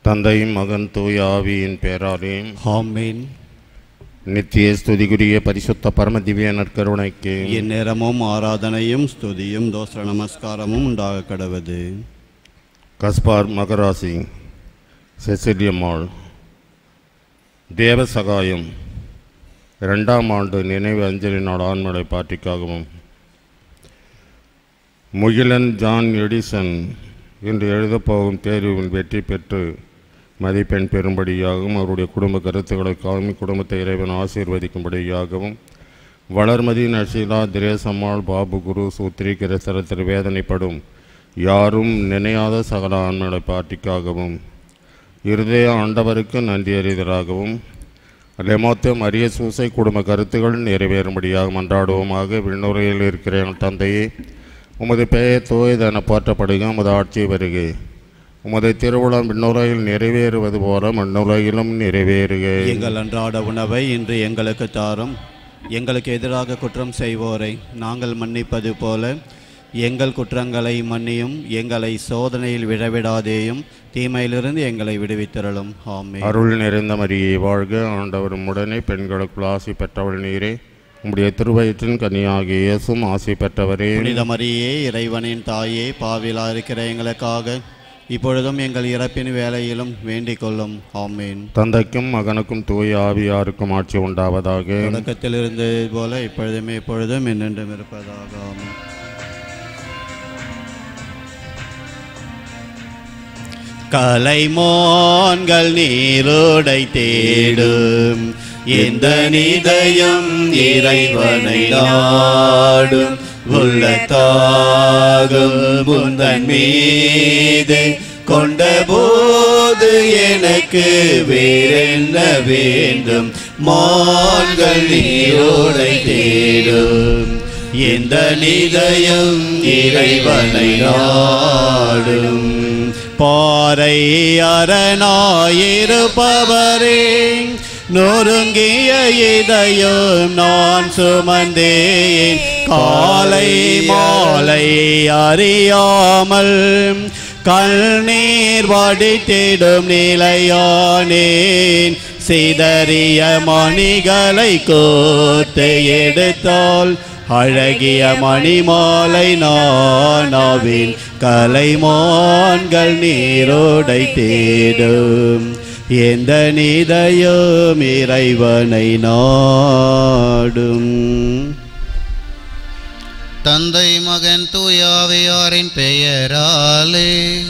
தந்தை மகன் தூய ஆவியின் பேராரையும் ஆமீன் நித்திய ஸ்துதிக்குரிய பரிசுத்த பரம திவ்ய நற்கருணைக்கு இந்நேரமும் ஆராதனையும் ஸ்துதியும் தோசர நமஸ்காரமும் உண்டாக கடவது கஸ்பார் மகராசி செசிலியம்மாள் தேவ சகாயம் இரண்டாம் ஆண்டு நினைவு அஞ்சலி நாள் ஆண்மலை பாட்டிக்காகவும் முகிலன் ஜான் எடிசன் இன்று எழுதப்போகும் தேர்வில் வெற்றி பெற்று மதிப்பெண் பெறும்படியாகவும் அவருடைய குடும்ப கருத்துக்களுக்காகவும் குடும்பத்தை இறைவன் ஆசீர்வதிக்கும்படியாகவும் வளர்மதி நஷீலா திரேசம்மாள் பாபு குரு சூத்ரி கிரசரத்தில் வேதனைப்படும் யாரும் நினையாத சகல ஆண்மலை பாட்டிக்காகவும் இருதய ஆண்டவருக்கு நன்றி அறிதலாகவும் லெமோத்து மரிய சூசை குடும்ப கருத்துக்கள் நிறைவேறும்படியாக மன்றாடுவோமாக விண்ணுரையில் இருக்கிற எங்கள் தந்தையே உமது பெயர் தூயதென போற்றப்படுக உமது ஆட்சி வருக உமது திருவிழம் விண்ணுரையில் நிறைவேறுவது போல மண்ணுரையிலும் நிறைவேறுக எங்கள் அன்றாட உணவை இன்று எங்களுக்கு தாரும் எங்களுக்கு எதிராக குற்றம் செய்வோரை நாங்கள் மன்னிப்பது போல எங்கள் குற்றங்களை மன்னியும் எங்களை சோதனையில் விழவிடாதேயும் தீமையிலிருந்து எங்களை விடுவித்திரளும் ஆமே அருள் நிறைந்த மரியை வாழ்க ஆண்டவரும் உடனே பெண்களுக்குள் ஆசி பெற்றவள் நீரே உம்முடைய திருவயிற்றின் கன்னியாகிய இயேசும் ஆசி பெற்றவரே புனித மரியே இறைவனின் தாயே பாவிலா இருக்கிற எங்களுக்காக இப்பொழுதும் எங்கள் இறப்பின் வேலையிலும் வேண்டிக் கொள்ளும் ஆமேன் தந்தைக்கும் மகனுக்கும் தூய ஆவியாருக்கும் ஆட்சி உண்டாவதாக தொடக்கத்தில் இருந்தது போல இப்பொழுதுமே இப்பொழுதும் என்னென்றும் இருப்பதாக ஆமென் கலைமோன்கள் நீரோடை தேடும் எந்த நிதயம் இறைவனை நாடும் உள்ளத்தாகும் முந்தன் மீது கொண்ட போது எனக்கு வேறென்ன வேண்டும் மான்கள் நீரோடை தேடும் எந்த நிதயம் இறைவனை நாடும் பாறை அரணாயிருப்பவரே நொறுங்கிய இதயம் நான் சுமந்தேன் காலை மாலை அறியாமல் கண்ணீர் வடித்திடும் நிலையானேன் சிதறிய மணிகளை கோர்த்து எடுத்தால் அழகிய மணிமாலை நானாவின் கலைமான்கள் நீரோடை தேடும் எந்த நிதயம் இறைவனை நாடும் தந்தை மகன் தூயாவையாரின் பெயராலே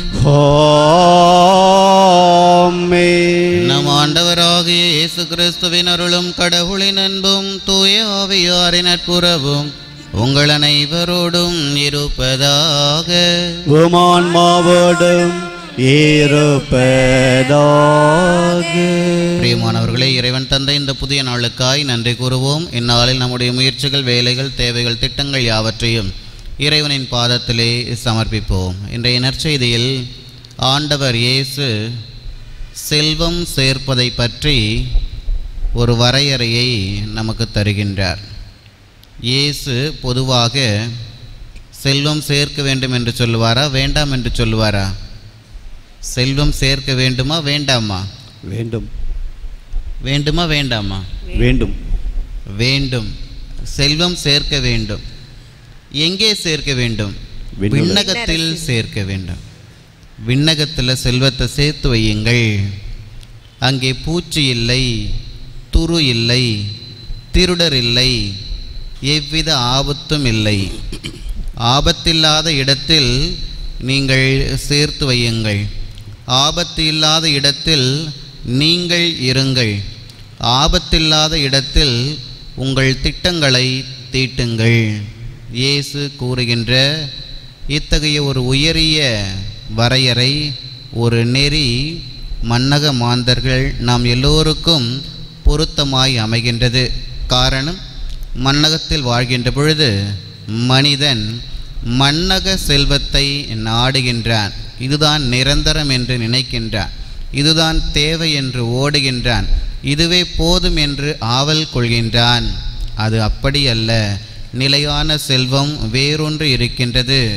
ஆமென். நம் ஆண்டவராகிய இயேசு கிறிஸ்துவின் அருளும் கடவுளின் அன்பும் தூய ஆவியாரின் நட்புறவும் உங்கள் அனைவரோடும் இருப்பதாக உமான்மாவோடும் இருப்பதாக பிரியமானவர்களே இறைவன் தந்தை இந்த புதிய நாளுக்காய் நன்றி கூறுவோம் இந்நாளில் நம்முடைய முயற்சிகள் வேலைகள் தேவைகள் திட்டங்கள் யாவற்றையும் இறைவனின் பாதத்திலே சமர்ப்பிப்போம் இன்றைய நற்செய்தியில் ஆண்டவர் இயேசு செல்வம் சேர்ப்பதை பற்றி ஒரு வரையறையை நமக்கு தருகின்றார் இயேசு பொதுவாக செல்வம் சேர்க்க வேண்டும் என்று சொல்லுவாரா வேண்டாம் என்று சொல்லுவாரா செல்வம் சேர்க்க வேண்டுமா வேண்டாமா வேண்டும் வேண்டுமா வேண்டாமா வேண்டும் வேண்டும் செல்வம் சேர்க்க வேண்டும் எங்கே சேர்க்க வேண்டும் விண்ணுல. விண்ணகத்தில் சேர்க்க வேண்டும் விண்ணகத்தில் செல்வத்தை சேர்த்து வையுங்கள் அங்கே பூச்சி இல்லை துரு இல்லை திருடர் இல்லை எவ்வித ஆபத்தும் இல்லை ஆபத்தில்லாத இடத்தில் நீங்கள் சேர்த்து வையுங்கள் ஆபத்து இல்லாத இடத்தில் நீங்கள் இருங்கள் ஆபத்தில்லாத இடத்தில் உங்கள் திட்டங்களை தீட்டுங்கள் இயேசு கூறுகின்ற இத்தகைய ஒரு உயரிய வரையறை ஒரு நெறி மன்னக மாந்தர்கள் நாம் எல்லோருக்கும் பொருத்தமாய் அமைகின்றது காரணம் மன்னகத்தில் வாழ்கின்ற பொழுது மனிதன் மன்னக செல்வத்தை நாடுகின்றான் இதுதான் நிரந்தரம் என்று நினைக்கின்றான் இதுதான் தேவை என்று ஓடுகின்றான் இதுவே போதும் என்று ஆவல் கொள்கின்றான் அது அப்படி அல்ல நிலையான செல்வம் வேறொன்று இருக்கின்றது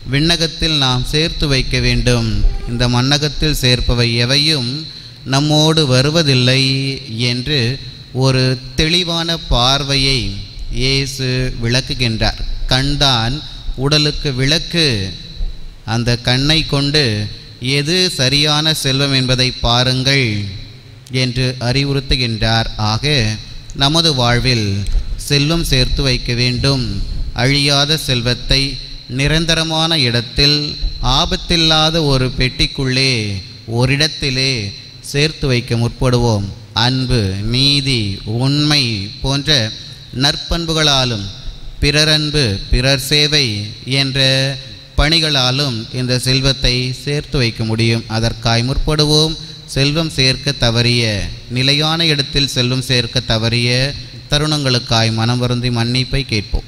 விண்ணகத்தில் நாம் சேர்த்து வைக்க வேண்டும் இந்த மண்ணகத்தில் சேர்ப்பவை எவையும் நம்மோடு வருவதில்லை என்று ஒரு தெளிவான பார்வையை இயேசு விளக்குகின்றார் கண்தான் உடலுக்கு விளக்கு அந்த கண்ணை கொண்டு எது சரியான செல்வம் என்பதை பாருங்கள் என்று அறிவுறுத்துகின்றார் ஆக நமது வாழ்வில் செல்வம் சேர்த்து வைக்க வேண்டும் அழியாத செல்வத்தை நிரந்தரமான இடத்தில் ஆபத்தில்லாத ஒரு பெட்டிக்குள்ளே ஓரிடத்திலே சேர்த்து வைக்க முற்படுவோம் அன்பு நீதி உண்மை போன்ற நற்பண்புகளாலும் பிறரன்பு பிறர் சேவை என்ற பணிகளாலும் இந்த செல்வத்தை சேர்த்து வைக்க முடியும் அதற்காய் முற்படுவோம் செல்வம் சேர்க்க தவறிய நிலையான இடத்தில் செல்வம் சேர்க்க தவறிய தருணங்களுக்காய் மனம் வருந்தி மன்னிப்பை கேட்போம்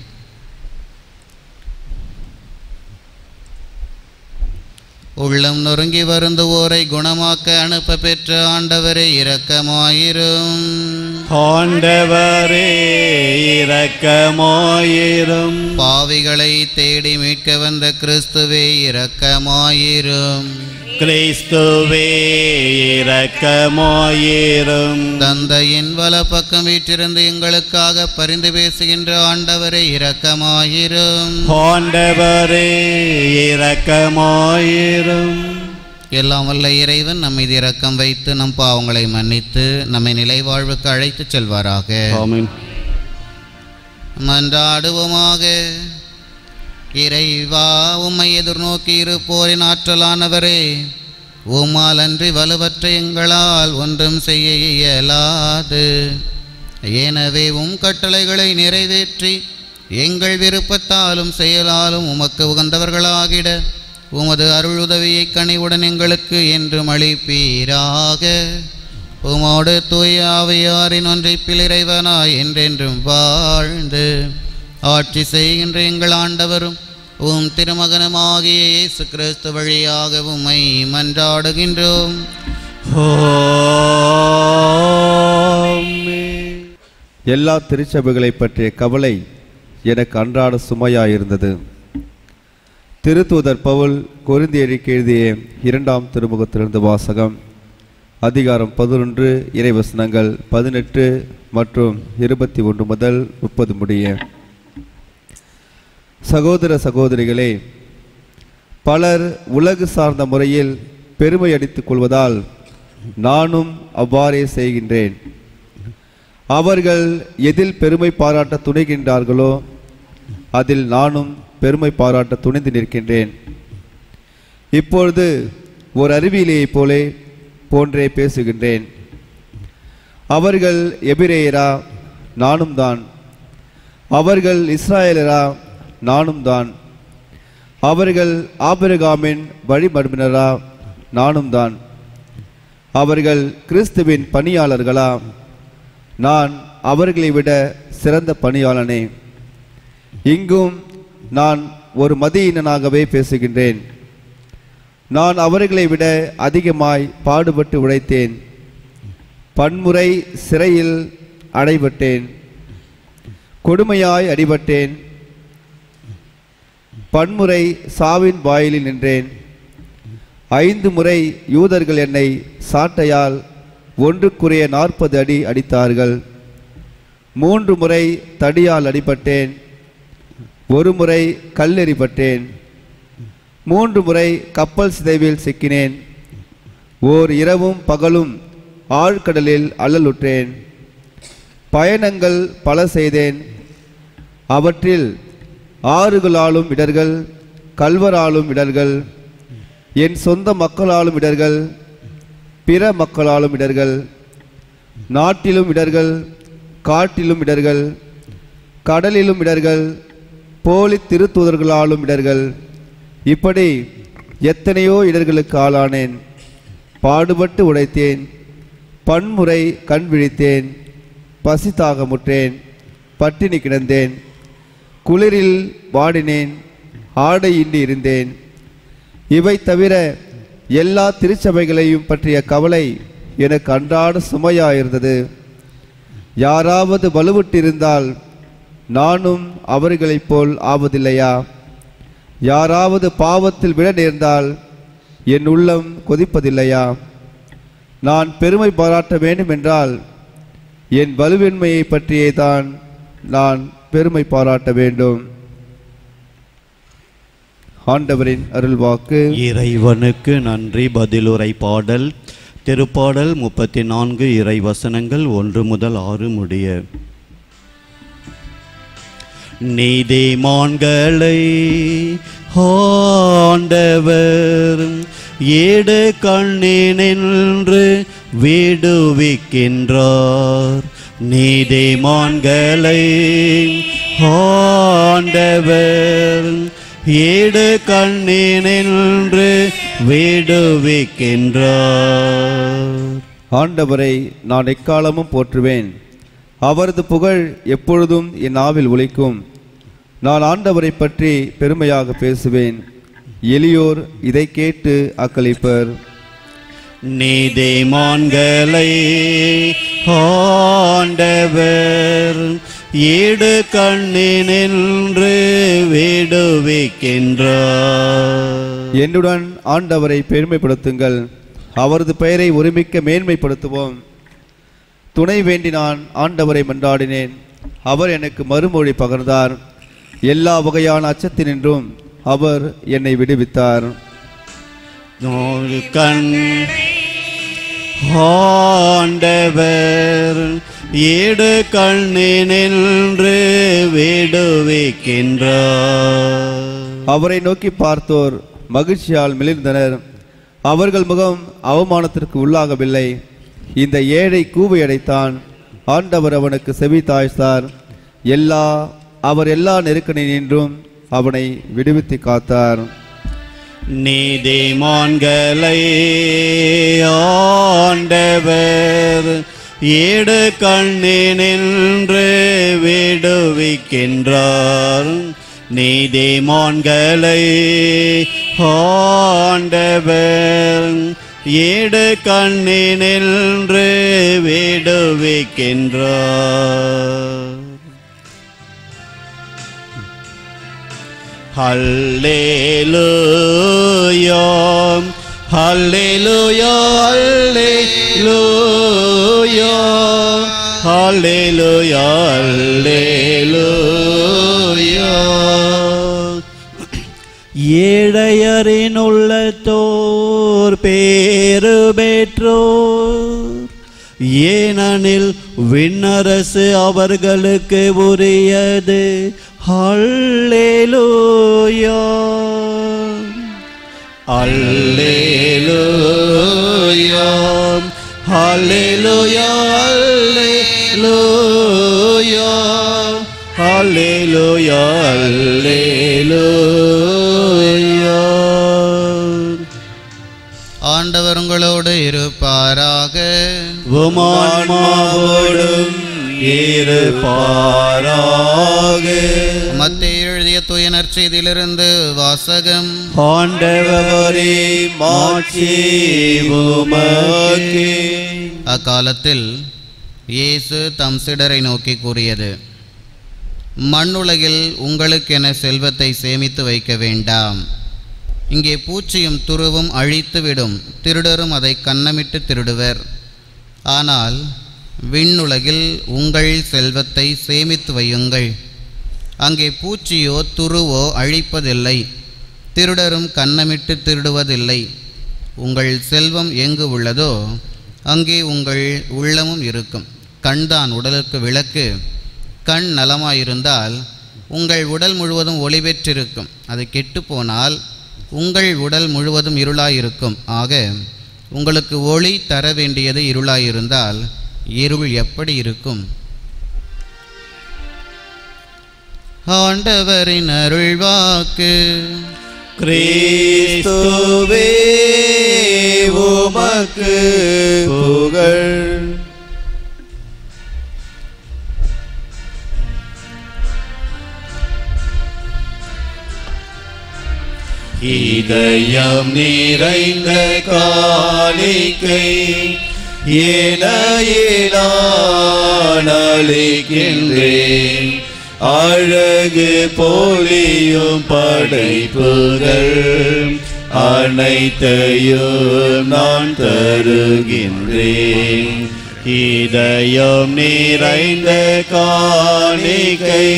உள்ளம் நொறுங்கி வருந்துவோரை குணமாக்க அனுப்ப பெற்ற ஆண்டவரே இரக்கமாயிரும் ஆண்டவரே இரக்கமாயிரும் பாவிகளை தேடி மீட்க வந்த கிறிஸ்துவே இரக்கமாயிரும் கிறிஸ்துவே இரக்கமாயிரும் தந்தையின் வலப்பக்கம் வீற்றிருந்து எங்களுக்காக பரிந்து பேசுகின்ற ஆண்டவரே இரக்கமாயிரும் ஆண்டவரே இரக்கமாயிரும் எல்லாம் வல்ல இறைவன் நம் மீது இரக்கம் வைத்து நம் பாவங்களை மன்னித்து நம்மை நிலைவாழ்வுக்கு அழைத்துச் செல்வாராக ஆமென் மன்றாடுவோமாக இறைவா உம்மை எதிர்நோக்கி இருப்போரின் ஆற்றலானவரே உம்மால் அன்றி வலுவற்ற எங்களால் ஒன்றும் செய்ய இயலாது எனவே உம் கட்டளைகளை நிறைவேற்றி எங்கள் விருப்பத்தாலும் செயலாலும் உமக்கு உகந்தவர்களாகிட உமது அருள் உதவியை கனிவுடன் எங்களுக்கு என்றும் அளிப்பீராக உமோடு தூய ஆவியாரின் ஒன்றிப்பில் இறைவனாய் என்றென்றும் வாழ்ந்து ஆட்சி செய்கின்ற எங்கள் ஆண்டவரும் உம் திருமகனுமாகிய இயேசு கிறிஸ்து வழியாக உம்மை மன்றாடுகின்றோம் ஆமென். எல்லா திருச்சபைகளை பற்றிய கவலை எனக்கு அன்றாட சுமையாயிருந்தது திருத்தூதர் பவுல் கொரிந்தியருக்கு எழுதிய இரண்டாம் திருமுகத்திலிருந்து வாசகம் அதிகாரம் பதினொன்று இறைவசனங்கள் பதினெட்டு மற்றும் இருபத்தி ஒன்று முதல் முப்பது முடிய சகோதர சகோதரிகளே பலர் உலகு சார்ந்த முறையில் பெருமை அடித்துக் கொள்வதால் நானும் அவ்வாறே செய்கின்றேன் அவர்கள் எதில் பெருமை பாராட்ட துணிகின்றார்களோ அதில் நானும் பெருமை பாராட்ட துணிந்து நிற்கின்றேன் இப்பொழுது ஒரு அறிவியலையைப் போலே போன்றே பேசுகின்றேன் அவர்கள் எபிரேயரா நானும் தான் அவர்கள் இஸ்ராயலரா நானும் தான் அவர்கள் ஆபிரகாமின் வழிமரபினரா நானும் தான் அவர்கள் கிறிஸ்துவின் பணியாளர்களா நான் அவர்களை விட சிறந்த பணியாளனே இங்கும் நான் ஒரு மதியினனாகவே பேசுகின்றேன் நான் அவர்களை விட அதிகமாய் பாடுபட்டு உழைத்தேன் பன்முறை சிறையில் அடைபட்டேன் கொடுமையாய் அடிபட்டேன் பன்முறை சாவின் வாயிலில் நின்றேன் ஐந்து முறை யூதர்கள் என்னை சாட்டையால் ஒன்றுக்குரிய நாற்பது அடி அடித்தார்கள் மூன்று முறை தடியால் அடிபட்டேன் ஒரு முறை கல்லெறிபட்டேன் மூன்று முறை கப்பல் சிதைவில் சிக்கினேன் ஓர் இரவும் பகலும் ஆழ்கடலில் அல்லலுற்றேன் பயணங்கள் பல செய்தேன் அவற்றில் ஆறுகளாலும் இடர்கள் கல்வராலும் இடர்கள் என் சொந்த மக்களாலும் இடர்கள் பிற மக்களாலும் இடர்கள் நாட்டிலும் இடர்கள் காட்டிலும் இடர்கள் கடலிலும் இடர்கள் போலி திருத்தூதர்களாலும் இடர்கள் இப்படி எத்தனையோ இடர்களுக்கு ஆளானேன் பாடுபட்டு உழைத்தேன் பன்முறை கண் விழித்தேன் பசி தாகமுற்றேன் பட்டினி கிடந்தேன் குளிரில் வாடினேன் ஆடையின்றி இருந்தேன் இவை தவிர எல்லா திருச்சபைகளையும் பற்றிய கவலை எனக்கு அன்றாட சுமையாயிருந்தது யாராவது வலுவிட்டிருந்தால் நானும் அவர்களைப் போல் ஆவதில்லையா யாராவது பாவத்தில் விட நேர்ந்தால் என் உள்ளம் கொதிப்பதில்லையா நான் பெருமை பாராட்ட வேண்டும் என்றால் என் வலுவின்மையை பற்றியே தான் நான் பெருமை பாராட்ட வேண்டும் ஆண்டவரின் அருள்வாக்கு இறைவனுக்கு நன்றி பதிலுரை பாடல் திருப்பாடல் முப்பத்தி நான்கு இறை வசனங்கள் ஒன்று முதல் ஆறு முடிய நீதிமான்களை ஆண்டவர் ஏடு கண்ணினின்று விடுவிக்கின்றார் நீதிமான்களை ஆண்டவர் ஏடு கண்ணினின்று விடுவிக்கின்றார் ஆண்டவரை நான் எக்காலமும் போற்றுவேன் அவரது புகழ் எப்பொழுதும் என் நாவில் ஒலிக்கும் நான் ஆண்டவரை பற்றி பெருமையாக பேசுவேன் எளியோர் இதை கேட்டு அக்களிப்பர் நீதிமான்களை ஆண்டவர் ஈடு கண்ணினின்று விடுவிக்கின்றார் என்னுடன் ஆண்டவரை பெருமைப்படுத்துங்கள் அவரது பெயரை ஒருமிக்க மேன்மைப்படுத்துவோம் துணை வேண்டி நான் ஆண்டவரை மன்றாடினேன் அவர் எனக்கு மறுமொழி பகர்ந்தார் எல்லா வகையான அச்சத்தினின்றும் அவர் என்னை விடுவித்தார் நோடு கண் ஆண்டவர் ஈடு கண்ணினின்று விடுவிக்கின்றார் அவரை நோக்கி பார்த்தோர் மகிழ்ச்சியால் மிளிர்ந்தனர் அவர்கள் முகம் அவமானத்திற்கு உள்ளாகவில்லை இந்த ஏழை கூவை அடைத்தான் ஆண்டவர் அவனுக்கு செவி தாய்த்தார் எல்லா அவர் எல்லா நெருக்கடியினின்றும் அவனை விடுவித்து காத்தார் நீதிமான்களை ஆண்டவர் ஈடு கண்ணினின்று விடுவிக்கின்றார் நீதிமான்களை ஆண்டவர் ஈடு கண்ணினின்று விடுவிக்கின்றார் Hallelujah. Hallelujah. Hallelujah. Hallelujah. Hallelujah. ஏழையரின் உள்ளத்தோர் பேறு பெற்றோர் ஏனெனில் விண்ணரசு அவர்களுக்கு உரியது ஹல்லேலூயா அல்லேலூயா ஹல்லேலூயா அல்லேலூயா ஹல்லேலூயா அல்லேலூயா ஆண்டவர் உங்களோடு இருப்பாராக உமான்மாவோடும் இருப்பாராக மத்திய எழுதிய தூய நற்செய்தியிலிருந்து வாசகம் ஆண்டவரே மாட்சி உமக்கே அக்காலத்தில் இயேசு தம் சிடரை நோக்கி கூறியது மண்ணுலகில் உங்களுக்கென செல்வத்தை சேமித்து வைக்க வேண்டாம் இங்கே பூச்சியும் துருவும் அழித்துவிடும் திருடரும் அதை கன்னமிட்டு திருடுவர் ஆனால் விண்ணுலகில் உங்கள் செல்வத்தை சேமித்து வையுங்கள் அங்கே பூச்சியோ துருவோ அழிப்பதில்லை திருடரும் கன்னமிட்டு திருடுவதில்லை உங்கள் செல்வம் எங்கு உள்ளதோ அங்கே உங்கள் உள்ளமும் இருக்கும் கண்தான் உடலுக்கு விளக்கு கண் நலமாயிருந்தால் உங்கள் உடல் முழுவதும் ஒளி பெற்றிருக்கும் அது கெட்டுப்போனால் உங்கள் உடல் முழுவதும் இருளாயிருக்கும் ஆக உங்களுக்கு ஒளி தர வேண்டியது இருளாயிருந்தால் இருள் எப்படி இருக்கும் ஆண்டவரின் அருள்வாக்கு கிறிஸ்துவே உமக்கு புகழ் இதயம் நிறைந்த காணிக்கை என நான் அளிக்கின்றேன் அழகு பொலியும் படைப்புகள் அனைத்தையும் நான் தருகின்றேன் இதயம் நிறைந்த காணிக்கை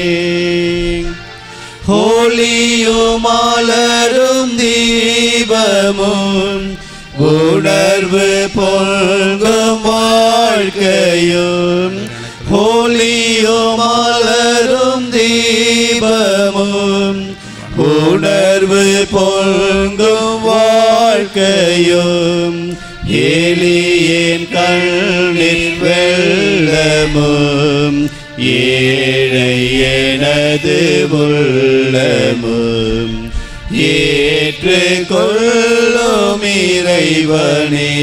ஹோலியும் மலரும் தீபமும் உணர்வு பொல்கும் வாழ்க்கையும் ஹோலியும் மலரும் தீபமும் உணர்வு பொல்கும் வாழ்க்கையும் ஏலியேன் கண்ணில் வெள்ளமும் ஏழை எனது உள்ளமும் ஏற்று கொள்ளும் இறைவனே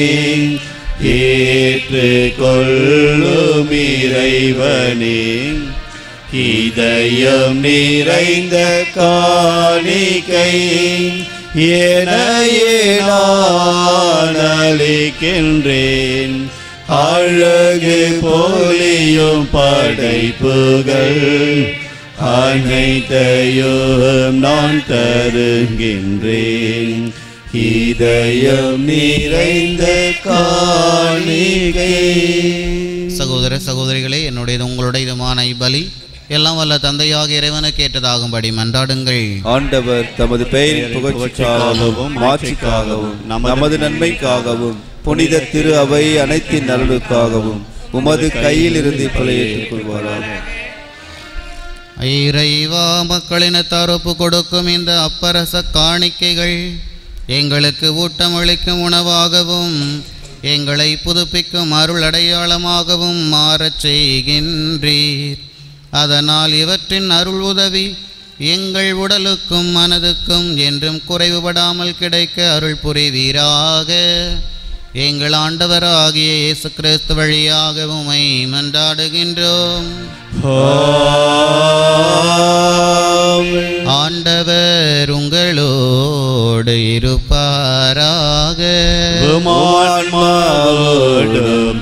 ஏற்று கொள்ளும் இறைவனே இதயம் நிறைந்த காணிக்கை எனையே நான் அளிக்கின்றேன் அழகு பொலியும் படைப்புகள் அனைத்தையும் நான் தருகின்றேன் இதயம் நிறைந்த காணிகை சகோதர சகோதரிகளே என்னுடையது உங்களுடையதுமான இப்பலி எல்லாம் வல்ல தந்தையாக இறைவனுக்கு ஏற்றதாகும்படி மன்றாடுங்கள் ஆண்டவர் தமது பெயரின் புகழ்ச்சிக்காகவும் மாட்சிக்காகவும் நமது நன்மைக்காகவும் புனித திரு அவை அனைத்தின் நலனுக்காகவும் உமது கையில் இருந்து பிழையேற்றுக் கொள்வாராக இறைவா மக்களினத்தார் ஒப்பு கொடுக்கும் இந்த அப்பரச காணிக்கைகள் எங்களுக்கு ஊட்டமளிக்கும் உணவாகவும் எங்களை புதுப்பிக்கும் அருள் அடையாளமாகவும் மாறச் செய்கின்றீர் அதனால் இவற்றின் அருள் உதவி எங்கள் உடலுக்கும் மனதுக்கும் என்றும் குறைவுபடாமல் கிடைக்க அருள் புரிவீராக எங்கள் ஆண்டவராகிய இயேசு கிறிஸ்து வழியாக உமை மன்றாடுகின்றோம் ஆண்டவர் உங்களோடு இருப்பாராக உமான்மாவோடும்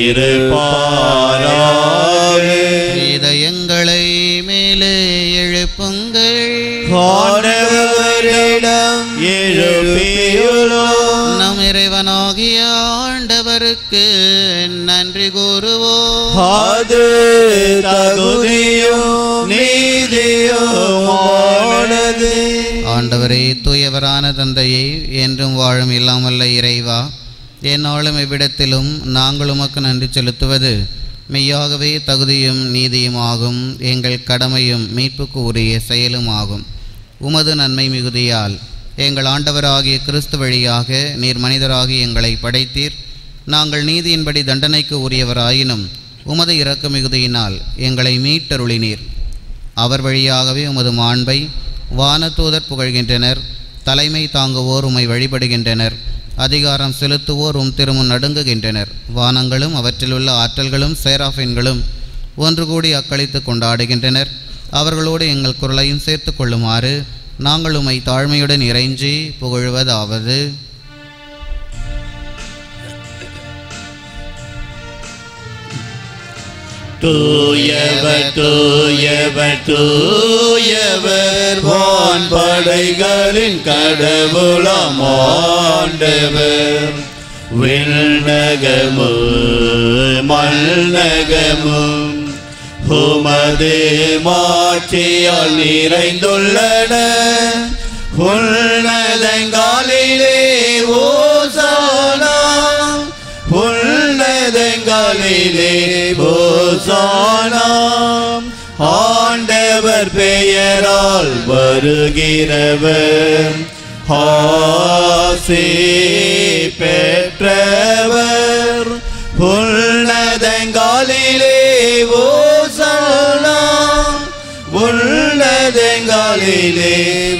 இருப்பாராக இதயங்களை மேலே எழுப்புங்கள் ஆண்டவரிடம் எழுப்பியுள்ளோம் நம் இறைவனாகிய ஆண்டவருக்கு நன்றி கூறுவோம் அது தகுதியும் நீதியுமானது ஆண்டவரே தூயவரான தந்தையே என்றும் வாழும் இல்லாமல்ல இறைவா என்னாலும் இவ்விடத்திலும் நாங்கள் உமக்கு நன்றி செலுத்துவது மெய்யாகவே தகுதியும் நீதியுமாகும் எங்கள் கடமையும் மீட்புக்கு உரிய செயலுமாகும் உமது நன்மை மிகுதியால் எங்கள் ஆண்டவராகிய கிறிஸ்து வழியாக நீர் மனிதராகி எங்களை படைத்தீர் நாங்கள் நீதியின்படி தண்டனைக்கு உரியவராயினும் உமது இரக்க மிகுதியினால் எங்களை மீட்டருளினீர் அவர் வழியாகவே உமது மாண்பை வானதூதர் புகழ்கின்றனர் தலைமை தாங்குவோர் உம்மை வழிபடுகின்றனர் அதிகாரம் செலுத்துவோர் உம் திருமுன் நடுங்குகின்றனர் வானங்களும் அவற்றிலுள்ள ஆற்றல்களும் சேராஃபின்களும் ஒன்று கூடி அக்களித்து கொண்டாடுகின்றனர் அவர்களோடு எங்கள் குரலையும் சேர்த்து கொள்ளுமாறு நாங்கள் உம்மை தாழ்மையுடன் இறைஞ்சி புகழ்வதாவது தூயவர் தூயவர் தூயவர் வான் படைகளின் கடவுளாம் ஆண்டவர் விண்ணகமு மல்நகமும் உமது மாட்சியால் நிறைந்துள்ளன உன்னதங்காலிலே ஓசானா உன்னதங்களிலே போசானாம் ஆண்டவர் பெயரால் வருகிறவர் ஆசி பெற்றவர் உன்னதங்களிலே ஓசானா உன்னதங்களிலே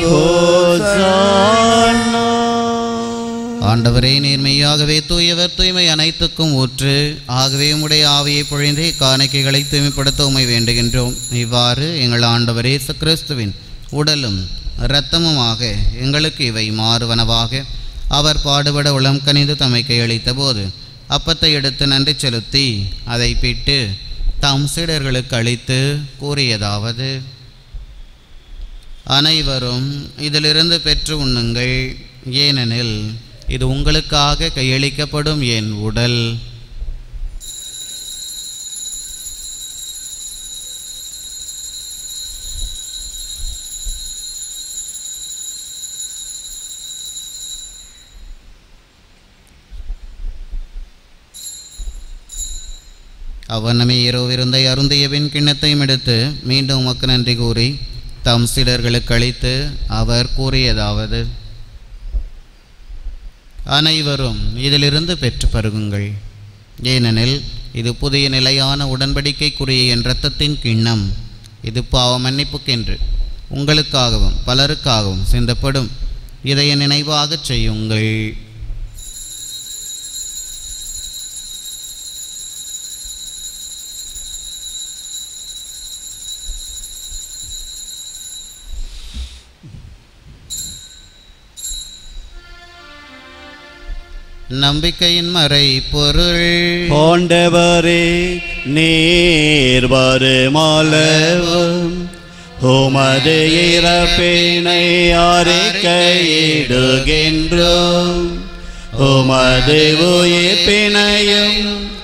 ஓசானா ஆண்டவரே நேர்மையாகவே தூயவர் தூய்மை அனைத்துக்கும் ஊற்று ஆகவே உம்முடைய ஆவியை பொழிந்து காணிக்கைகளை தூய்மைப்படுத்த உமை வேண்டுகின்றோம் இவ்வாறு எங்கள் ஆண்டவர் இயேசு கிறிஸ்துவின் உடலும் இரத்தமுமாக எங்களுக்கு இவை மாறுவனவாக அவர் பாடுபட உளம் கனிந்து தம்மை கையளித்த போது அப்பத்தை எடுத்து நன்றி செலுத்தி அதை பிட்டு தாம் சீடர்களுக்கு அளித்து கூறியதாவது அனைவரும் இதிலிருந்து பெற்று உண்ணுங்கள் ஏனெனில் இது உங்களுக்காக கையளிக்கப்படும் என் உடல் அவனமே இரவிருந்தை அருந்திய பின் கிண்ணத்தையும் எடுத்து மீண்டும் உமக்கு நன்றி கூறி தம் சீடர்களுக்கு அளித்து அவர் கூறியதாவது அனைவரும் இதிலிருந்து பெற்று பருகுங்கள் ஏனெனில் இது புதிய நிலையான உடன்படிக்கைக்குரிய என் இரத்தத்தின் கிண்ணம் இது பாவ மன்னிப்புக்கென்று உங்களுக்காகவும் பலருக்காகவும் சிந்தப்படும் இதை என் நினைவாகச் செய்யுங்கள் நம்பிக்கையின் மறை பொருள் ஆண்டவரே நீர் வருமளவும் உமது இறப்பினை அறிக்கையிடுகின்றோம் உமது உயிர்ப்பினையும்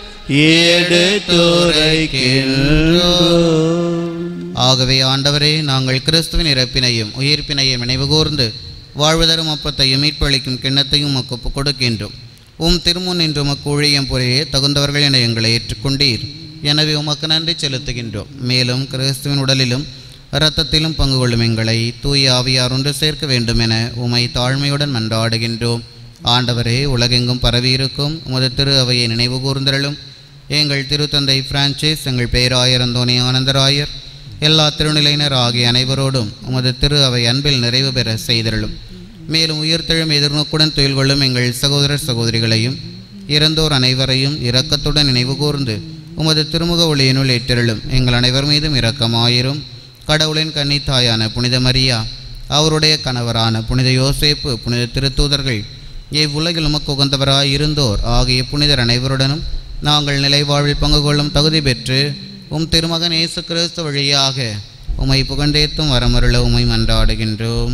எடுத்துரைக்கின்றோம் ஆகவே ஆண்டவரே நாங்கள் கிறிஸ்துவின் இறப்பினையும் உயிர்ப்பினையும் நினைவுகூர்ந்து வாழ்வுதரும் அப்பத்தையும் மீட்பளிக்கும் கிண்ணத்தையும் உமக்கு ஒப்புக் கொடுக்கின்றோம் உம் திருமுன் இன்று உமக்கு ஊழியம் புரிய தகுந்தவர்கள் என எங்களை ஏற்றுக்கொண்டீர் எனவே உமக்கு நன்றி செலுத்துகின்றோம் மேலும் கிறிஸ்துவின் உடலிலும் இரத்தத்திலும் பங்கு கொள்ளும் எங்களை தூய ஆவியார் ஒன்று சேர்க்க வேண்டும் என உமை தாழ்மையுடன் மன்றாடுகின்றோம் ஆண்டவரே உலகெங்கும் பரவியிருக்கும் உமது திரு அவையை நினைவு கூர்ந்தருளும் எங்கள் திருத்தந்தை பிரான்சிஸ் எங்கள் பேராயர் அந்தோனி ஆனந்தராயர் எல்லா திருநிலையினர் ஆகிய அனைவரோடும் உமது திரு அவை அன்பில் நிறைவு பெற செய்தருளும் மேலும் உயிர்த்தெழும் எதிர்நோக்குடன் துயில் கொள்ளும் எங்கள் சகோதரர் சகோதரிகளையும் இறந்தோர் அனைவரையும் இரக்கத்துடன் நினைவு கூர்ந்து உமது திருமுக ஒளியினுள் ஏற்றருளும் எங்கள் அனைவர் மீதும் இரக்கமாயிரும் கடவுளின் கன்னித்தாயான புனித மரியா அவருடைய கணவரான புனித யோசேப்பு புனித திருத்தூதர்கள் இவ்வுலகில் உமக்கு உகந்தவராய் இருந்தோர் ஆகிய புனிதர் அனைவருடனும் நாங்கள் நிலைவாழ்வில் பங்கு கொள்ளும் தகுதி பெற்று உம் திருமகன் இயேசு கிறிஸ்து வழியாக உமை புகண்டேத்தும் வரமருள உமை மன்றாடுகின்றோம்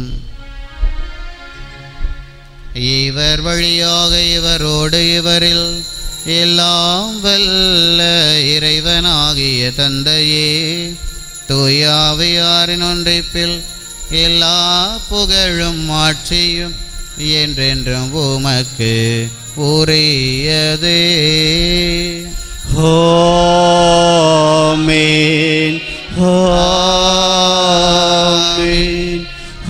இவர் வழியாக இவரோடு இவரில் எல்லாம் வல்ல இறைவனாகிய தந்தையே தூயாவியாரின் ஒன்றிப்பில் எல்லா புகழும் ஆட்சியும் என்றென்றும் உமக்கு உரியதே ஆமென் ஆமென்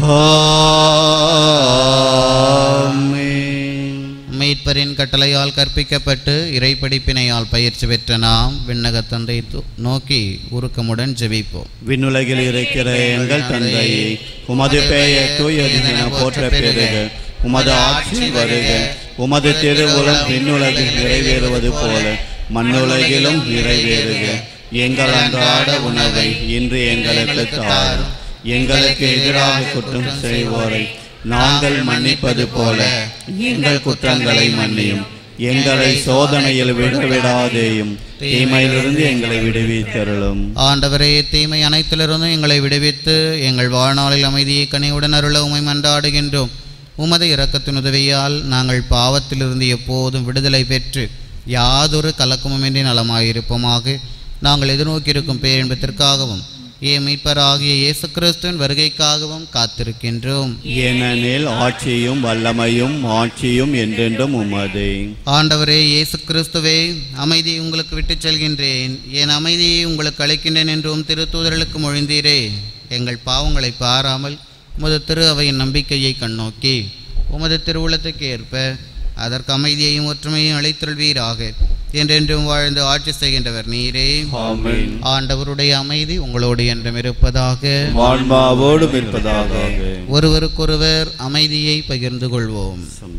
ஆமென் மீட்பரின் கட்டளையால் கற்பிக்கப்பட்டு இறைப்படிப்பினையால் பயிற்சி பெற்ற நாம் விண்ணகத் தந்தை து- நோக்கி உருக்கமுடன் ஜெபிப்போம் விண்ணுலகில் இருக்கிற எங்கள் தந்தையே உமது பெயர் தூயது என போற்ற பெறுக உமது ஆட்சி வருக உமது திருவுளம் விண்ணுலகில் நிறைவேறுவது போல மண்ணுலகிலும் நிறைவேறுக எங்கள் அன்றாட உணவை இன்று எங்களுக்கு தாரும் எங்களுக்கு எதிராக குற்றம் செய்வோரை நாங்கள் மன்னிப்பது போல எங்கள் குற்றங்களை மன்னியும் எங்களை சோதனையில் விடவிடாதேயும் தீமையிலிருந்து எங்களை விடுவித்தருளும் ஆண்டவரே தீமை அனைத்திலிருந்தும் எங்களை விடுவித்து எங்கள் வாழ்நாளில் அமைதியை கனிவுடன் அருள உமை மன்றாடுகின்றோம் உமது இரக்கத்தின் உதவியால் நாங்கள் பாவத்திலிருந்து எப்போதும் விடுதலை பெற்று யாதொரு கலக்கமுமின்றி நலமாயிருப்போமாக நாங்கள் எதிர்நோக்கியிருக்கும் பேரின்பத்திற்காகவும் ஏ மீட்பராகிய இயேசு கிறிஸ்துவின் வருகைக்காகவும் காத்திருக்கின்றோம் ஏனெனில் ஆட்சியும் வல்லமையும் ஆட்சியும் என்றென்றும் உமதே ஆண்டவரே இயேசு கிறிஸ்துவே அமைதியை உங்களுக்கு விட்டுச் செல்கின்றேன் என் அமைதியை உங்களுக்கு அளிக்கின்றேன் என்றும் திருத்தூதர்களுக்கு மொழிந்தீரே எங்கள் பாவங்களை பாராமல் உமது திரு அவையின் நம்பிக்கையை கண்ணோக்கி உமது திருவுளத்துக்கு ஏற்ப அதற்கு அமைதியையும் ஒற்றுமையும் அளித்தருள்வீராக என்றென்றும் வாழ்ந்து ஆட்சி செய்கின்றவர் நீரே ஆமென் ஆண்டவருடைய அமைதி உங்களோடு என்றும் இருப்பதாக வாழ்வாவோடும் இருப்பதாக ஒருவருக்கொருவர் அமைதியை பகிர்ந்து கொள்வோம்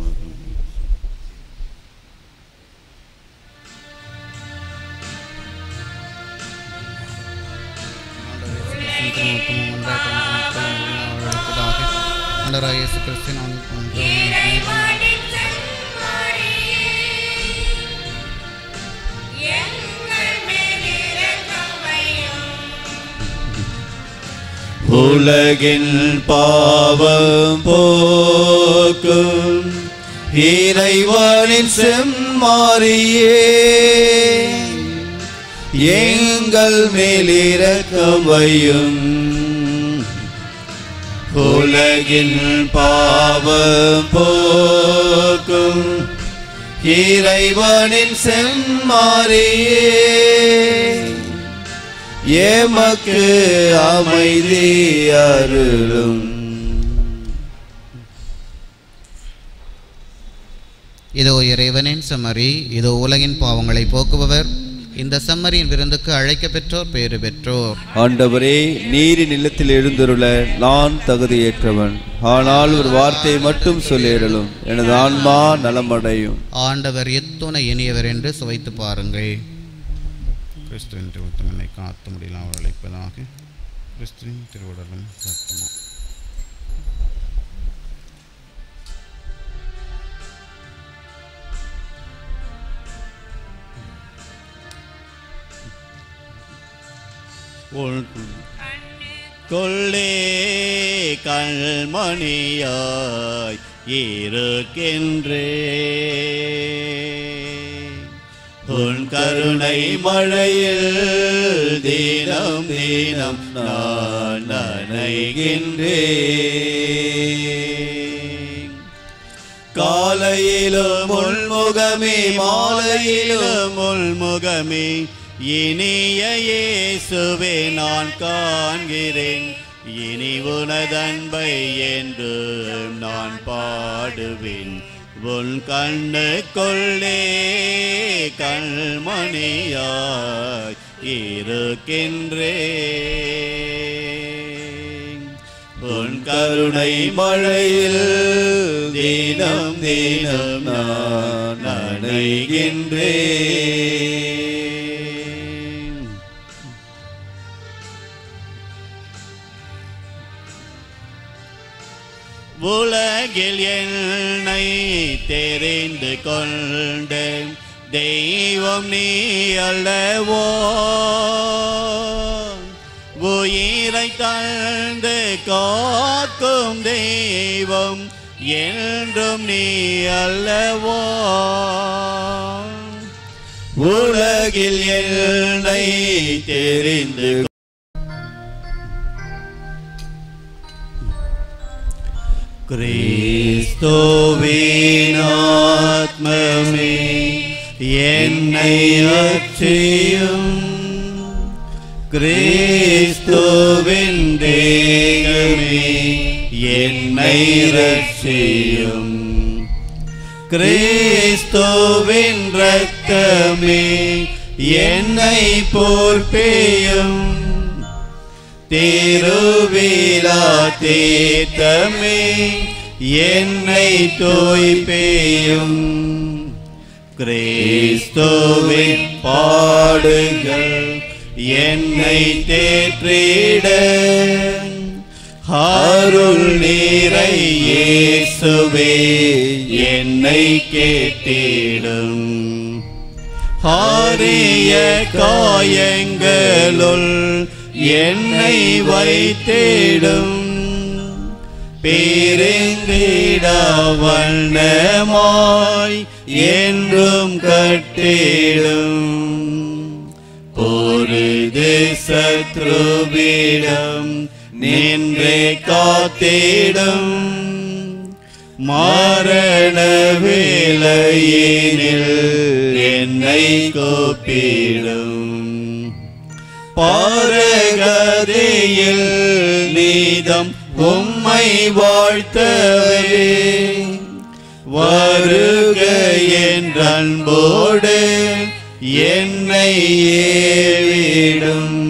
ஆண்டவராகிய இயேசு கிறிஸ்துவின் அன்பும் எங்கள் மேல் இரக்கம் உலகின் பாவம் போக்கும் இறைவனின் செம்மாரியே எங்கள் மேலிரக்கம் வையும் உலகின் பாவம் போக்கும் இறைவனின் செம்மாரியே ஏமக்கு அமைதி அருளும் இதோ இறைவனின் செம்மறி இதோ உலகின் பாவங்களை போக்குபவர் இந்த செம்மறியின் விருந்துக்கு அழைக்க பெற்றோர் பேறு பெற்றோர் ஆண்டவரே நீரின் இல்லத்தில் எழுந்தருள நான் தகுதியேற்றவன் ஆனால் ஒரு வார்த்தை மட்டும் சொல்லிடலும் எனது ஆன்மா நலமடையும் ஆண்டவர் எத்துணை இனியவர் என்று சுவைத்து பாருங்கள் கிறிஸ்துவின் திருவுத்தம் என்னை காத்து முடியல அவர் அழைப்பதாக கிறிஸ்துவின் திருவுடலும் ரத்தமா உள் கொள்ளே கண்மணியாய் இருக்கின்றே உன் கருணை மழையில் தினம் தினம் நான் நனைகின்றேன் காலையிலும் உள்முகமே மாலையிலும் உள்முகமே இனிய இயேசுவே நான் காண்கிறேன் இனி உனதன்பை என்று நான் பாடுவேன் உன் கண்ணு கொள்ளே கண்மணியாய் இருக்கின்றேன் உன் கருணை மழையில் தினம் தினம் நான் நனைகின்றேன் உலகில் என்னை தெரிந்து கொண்ட தெய்வம் நீ அல்லவோ உயிரை தந்து காக்கும் தெய்வம் என்றும் நீ அல்லவோ உலகில் என்னை தெரிந்து கிறிஸ்துவினாத்மமே என்னை அச்சியும் கிறிஸ்துவின் தேகமே என்னை ரட்சியும் கிறிஸ்துவின் ரத்தமே என்னை போர்ப்பேயும் திருவிழா தீர்த்தமே என்னை தோய்ப்பேயும் கிறிஸ்துவின் பாடுகள் என்னை தேற்றிட அருள் நீரை இயேசுவே என்னை கேட்டிடும் ஹாரிய காயங்களுள் என்னை வைத்திடும் பேருந்திட வண்ணமாய் என்றும் கட்டிடும் பொருது சத்ருவிடம் நின்றே காத்திடும் மரண வேளையினில் என்னை கூப்பிடும் பாரகதையில் நீதம் உம்மை வாழ்த்தவே வருக என்ற அன்போடு என்னை ஏவிடும்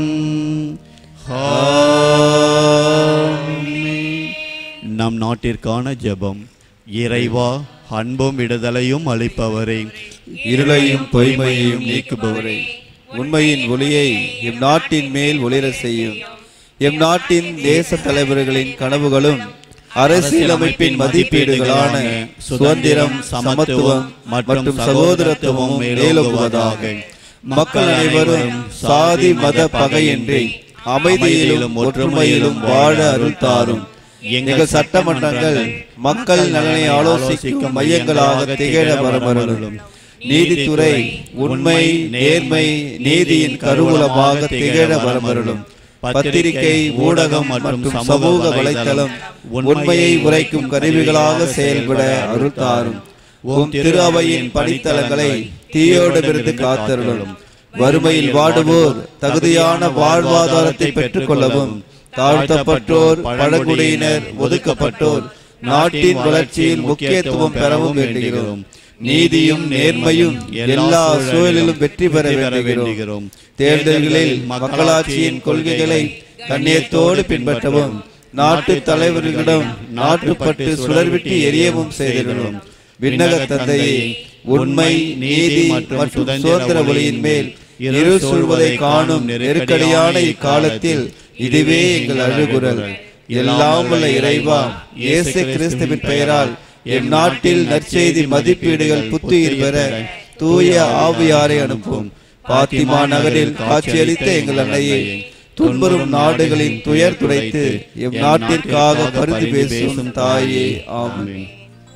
ஆமென். நம் நாட்டிற்கான ஜெபம் இறைவா அன்பும் விடுதலையும் அளிப்பவரே இருளையும் பொய்மையையும் நீக்குபவரே உண்மையின் ஒளியை எம் நாட்டின் மேல் ஒளிர செய்யும் எம் நாட்டின் தேச தலைவர்களின் கனவுகளும் அரசியலமைப்பின் மதிப்பீடுகளான சுதந்திரம் சமத்துவம் மற்றும் சகோதரத்துவமும் மேலோங்குவதாக மக்கள் அனைவரும் சாதி மத பகையின்றி அமைதியிலும் ஒற்றுமையிலும் வாழ அருள் தாரும் எங்கள் சட்டமன்றங்கள் மக்கள் நலனை ஆலோசிக்கும் மையங்களாக திகழ வரமருளும் நீதித்துறை உண்மை நேர்மை நீதியின் கருவூலமாக திகழ வரமருளும் பத்திரிகை ஊடகம் மற்றும் சமூக வலைத்தளம் உண்மையை உரைக்கும் கருவிகளாக செயல்பட அருள் தாரும் உம் திரு அவையின் பணித்தலங்களை தீயோடமிருந்து காத்தருளும் வறுமையில் வாடுவோர் தகுதியான வாழ்வாதாரத்தை பெற்றுக் கொள்ளவும் தாழ்த்தப்பட்டோர் பழங்குடியினர் ஒதுக்கப்பட்டோர் நாட்டின் வளர்ச்சியில் முக்கியத்துவம் பெறவும் வேண்டுகிறோம் நீதியும் நேர்மையும் எல்லா சூழலிலும் வெற்றி பெற வேண்டுகிறோம் தேர்தல்களில் மக்களாட்சியின் கொள்கைகளை கண்ணியத்தோடு பின்பற்றவும் நாட்டு தலைவர்களிடம் நாட்டுப்பட்டு சுடர்விட்டு எரியவும் செய்திருக்கிறோம் விண்ணக தந்தையே உண்மை நீதி மற்றும் சுதந்திர ஒளியின் மேல் இருள் சூழ்வதை காணும் நெருக்கடியான இக்காலத்தில் இதுவே எங்கள் அழுகுரல் எல்லாம் வல்ல இறைவா இயேசு கிறிஸ்துவின் பெயரால் என் நாட்டில் நற்செய்தி மதிப்பீடுகள் புத்துயிர் பெற தூய ஆவியாரை அனுப்பும் பாத்திமா நகரில் காட்சியளித்த எங்கள் அன்னையை துன்புறும் நாடுகளின் துயர் துடைத்து எம் நாட்டிற்காக பரிந்து பேசும் தாயே ஆமென்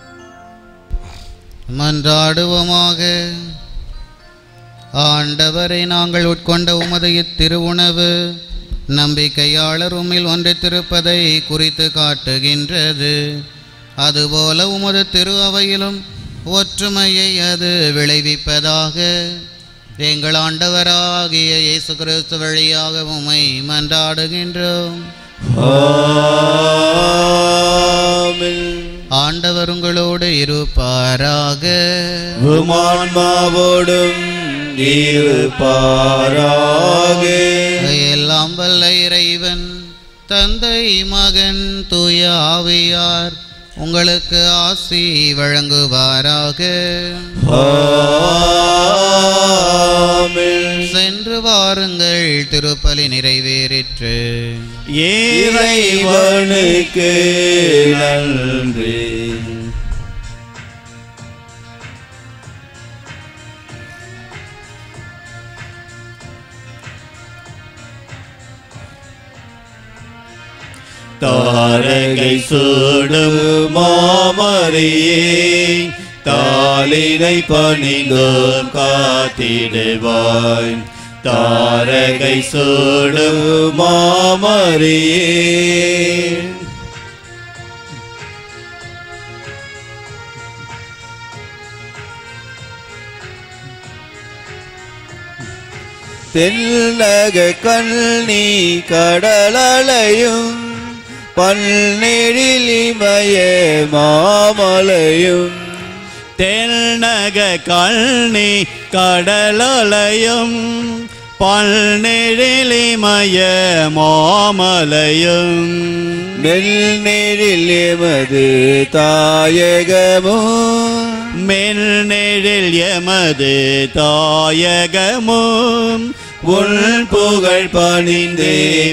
மன்றாடுவோமாக ஆண்டவரை நாங்கள் உட்கொண்ட உமது இத்திருவுணவு நம்பிக்கையாளர் உம்மில் ஒன்றித்திருப்பதை குறித்து காட்டுகின்றது அதுபோல உமது திரு அவையிலும் ஒற்றுமையை அது விளைவிப்பதாக எங்கள் ஆண்டவராகிய இயேசு கிறிஸ்து வழியாக உம்மை மன்றாடுகின்றோம் ஆமென் ஆண்டவர் உங்களோடு இருப்பாராக உமான்மாவோடும் இருப்பாராக எல்லாம் வல்ல இறைவன் தந்தை மகன் தூய ஆவியார் உங்களுக்கு ஆசி வழங்குவாராக ஆமென் சென்று வாருங்கள் திருப்பலி நிறைவேறிற்று இறைவனுக்கு நன்றி தாரகை சூடும் மாமரியே தாளினை பணிந்தோம் காத்திடுவாய் தாரகை சூடும் மாமரியே தென்னக கண்ணி கடலலையும் பல்நெழிலிமய மாமலையும் தென்னக கல்னி கடலலையும் பல்நெழிலிமய மாமலையும் மெல்நெழில் எமது தாயகமோ மெல்நெழில் எமது தாயகமும் உன் புகழ் பணிந்தே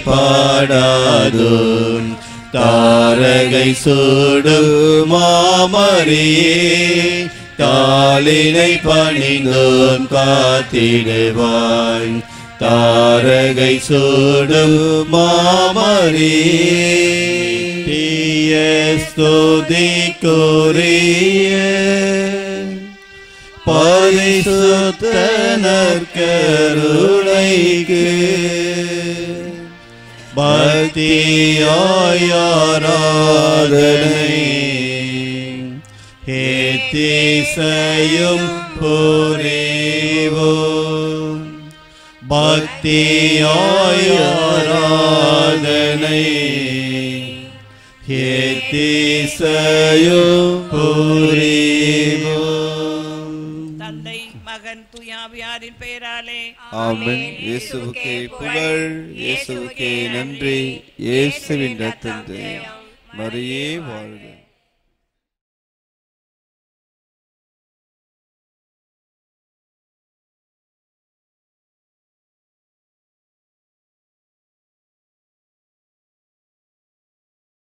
பாடாதோம் தாரகை சூடு மாமரியே தாளினை பணிந்தோம் காத்திடுவாய் தாரகை சூடு மாமரியே தீய ஸ்துதிக்குரிய பரிசுத்த நற்கருணைக்கு பக்தியாயாராதனை ஏத்திசையும் புரிவோம் பக்தியாயாராதனை ஏத்திசையும் புரிவோம் தந்தை மகன் துயாவியாரின் பெயராலே ஆமென் இயேசுவுக்கே புகழ் இயேசுவுக்கே நன்றி இயேசுவின் ரத்தத்தை மரியே வாழ்க